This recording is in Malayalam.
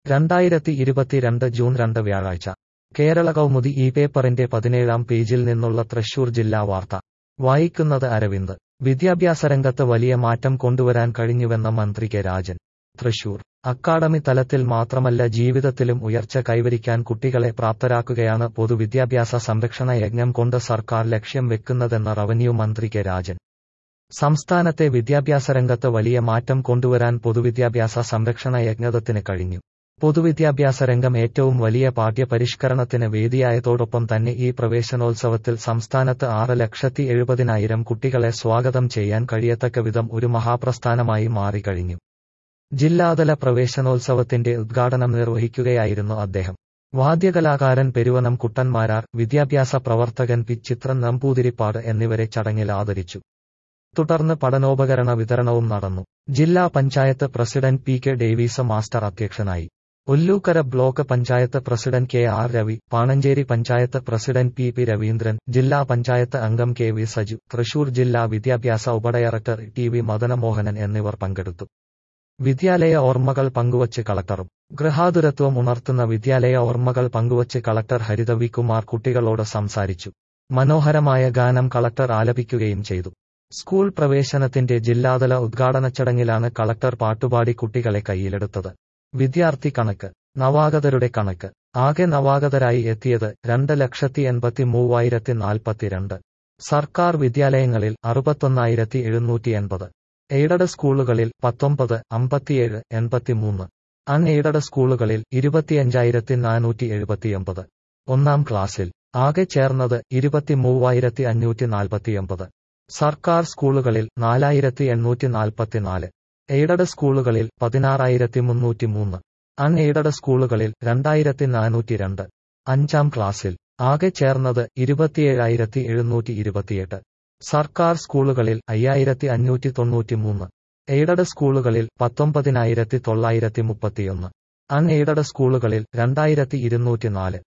രണ്ടായിരത്തി ഇരുപത്തിരണ്ട് ജൂൺ രണ്ട് വ്യാഴാഴ്ച കേരള കൗമുദി ഈ പേപ്പറിന്റെ പതിനേഴാം പേജിൽ നിന്നുള്ള തൃശൂർ ജില്ലാ വാർത്ത വായിക്കുന്നത് അരവിന്ദ് വിദ്യാഭ്യാസ രംഗത്ത് വലിയ മാറ്റം കൊണ്ടുവരാൻ കഴിഞ്ഞുവെന്ന മന്ത്രി കെ രാജൻ തൃശൂർ അക്കാഡമി തലത്തിൽ മാത്രമല്ല ജീവിതത്തിലും ഉയർച്ച കൈവരിക്കാൻ കുട്ടികളെ പ്രാപ്തരാക്കുകയാണ് പൊതുവിദ്യാഭ്യാസ സംരക്ഷണ യജ്ഞം കൊണ്ട് സർക്കാർ ലക്ഷ്യം വെക്കുന്നതെന്ന് റവന്യൂ മന്ത്രി കെ രാജൻ സംസ്ഥാനത്തെ വിദ്യാഭ്യാസ രംഗത്ത് വലിയ മാറ്റം കൊണ്ടുവരാൻ പൊതുവിദ്യാഭ്യാസ സംരക്ഷണ യജ്ഞത്തിന് കഴിഞ്ഞു പൊതുവിദ്യാഭ്യാസ രംഗം ഏറ്റവും വലിയ പാഠ്യപരിഷ്കരണത്തിന് വേദിയായതോടൊപ്പം തന്നെ ഈ പ്രവേശനോത്സവത്തിൽ സംസ്ഥാനത്ത് ആറ് ലക്ഷത്തി എഴുപതിനായിരം കുട്ടികളെ സ്വാഗതം ചെയ്യാൻ കഴിയത്തക്ക വിധം ഒരു മഹാപ്രസ്ഥാനമായി മാറിക്കഴിഞ്ഞു ജില്ലാതല പ്രവേശനോത്സവത്തിന്റെ ഉദ്ഘാടനം നിർവഹിക്കുകയായിരുന്നു അദ്ദേഹം വാദ്യകലാകാരൻ പെരുവനം കുട്ടന്മാരാർ വിദ്യാഭ്യാസ പ്രവർത്തകൻ പി ചിത്രൻ നമ്പൂതിരിപ്പാട് എന്നിവരെ ചടങ്ങിൽ ആദരിച്ചു തുടർന്ന് പഠനോപകരണ വിതരണവും നടന്നു ജില്ലാ panchayat president P K Davis master അധ്യക്ഷനായി Ollukkara block panchayat president K R Ravi Pananchery panchayat president P P Raveendran ജില്ലാ പഞ്ചായത്ത് അംഗം കെ വി സജു തൃശൂർ ജില്ലാ വിദ്യാഭ്യാസ ഉപഡയറക്ടർ ടി വി മദനമോഹനൻ എന്നിവർ പങ്കെടുത്തു വിദ്യാലയ ഓർമ്മകൾ പങ്കുവച്ച് കളക്ടറും ഗൃഹാതുരത്വം ഉണർത്തുന്ന വിദ്യാലയ ഓർമ്മകൾ പങ്കുവച്ച് കളക്ടർ ഹരിത വി കുമാർ കുട്ടികളോട് സംസാരിച്ചു മനോഹരമായ ഗാനം കളക്ടർ ആലപിക്കുകയും ചെയ്തു സ്കൂൾ പ്രവേശനത്തിന്റെ ജില്ലാതല ഉദ്ഘാടന ചടങ്ങിലാണ് കളക്ടർ പാട്ടുപാടി കുട്ടികളെ കയ്യിലെടുത്തത് വിദ്യാർത്ഥി കണക്ക് നവാഗതരുടെ കണക്ക് ആകെ നവാഗതരായി എത്തിയത് രണ്ട് ലക്ഷത്തി എൺപത്തി മൂവായിരത്തി നാൽപ്പത്തിരണ്ട് സർക്കാർ വിദ്യാലയങ്ങളിൽ അറുപത്തൊന്നായിരത്തി എഴുന്നൂറ്റി എൺപത് എയ്ഡഡ് സ്കൂളുകളിൽ പത്തൊമ്പത് അമ്പത്തിയേഴ് എൺപത്തിമൂന്ന് അൺ എയ്ഡഡ് സ്കൂളുകളിൽ ഇരുപത്തിയഞ്ചായിരത്തി നാനൂറ്റി എഴുപത്തിയൊമ്പത് ഒന്നാം ക്ലാസ്സിൽ ആകെ ചേർന്നത് ഇരുപത്തിമൂവായിരത്തി അഞ്ഞൂറ്റി നാൽപ്പത്തിയൊമ്പത് സർക്കാർ സ്കൂളുകളിൽ നാലായിരത്തി എണ്ണൂറ്റി നാൽപ്പത്തിനാല് എയ്ഡഡ് സ്കൂളുകളിൽ പതിനാറായിരത്തി മുന്നൂറ്റി മൂന്ന് അൺ എയ്ഡഡ് സ്കൂളുകളിൽ രണ്ടായിരത്തി നാനൂറ്റി രണ്ട് അഞ്ചാം ക്ലാസ്സിൽ ആകെ ചേർന്നത് ഇരുപത്തിയേഴായിരത്തി എഴുന്നൂറ്റി ഇരുപത്തിയെട്ട് സർക്കാർ സ്കൂളുകളിൽ അയ്യായിരത്തി അഞ്ഞൂറ്റി തൊണ്ണൂറ്റി മൂന്ന് എയ്ഡഡ് സ്കൂളുകളിൽ പത്തൊമ്പതിനായിരത്തി തൊള്ളായിരത്തി മുപ്പത്തിയൊന്ന് അൺ എയ്ഡഡ് സ്കൂളുകളിൽ രണ്ടായിരത്തി ഇരുന്നൂറ്റി നാല്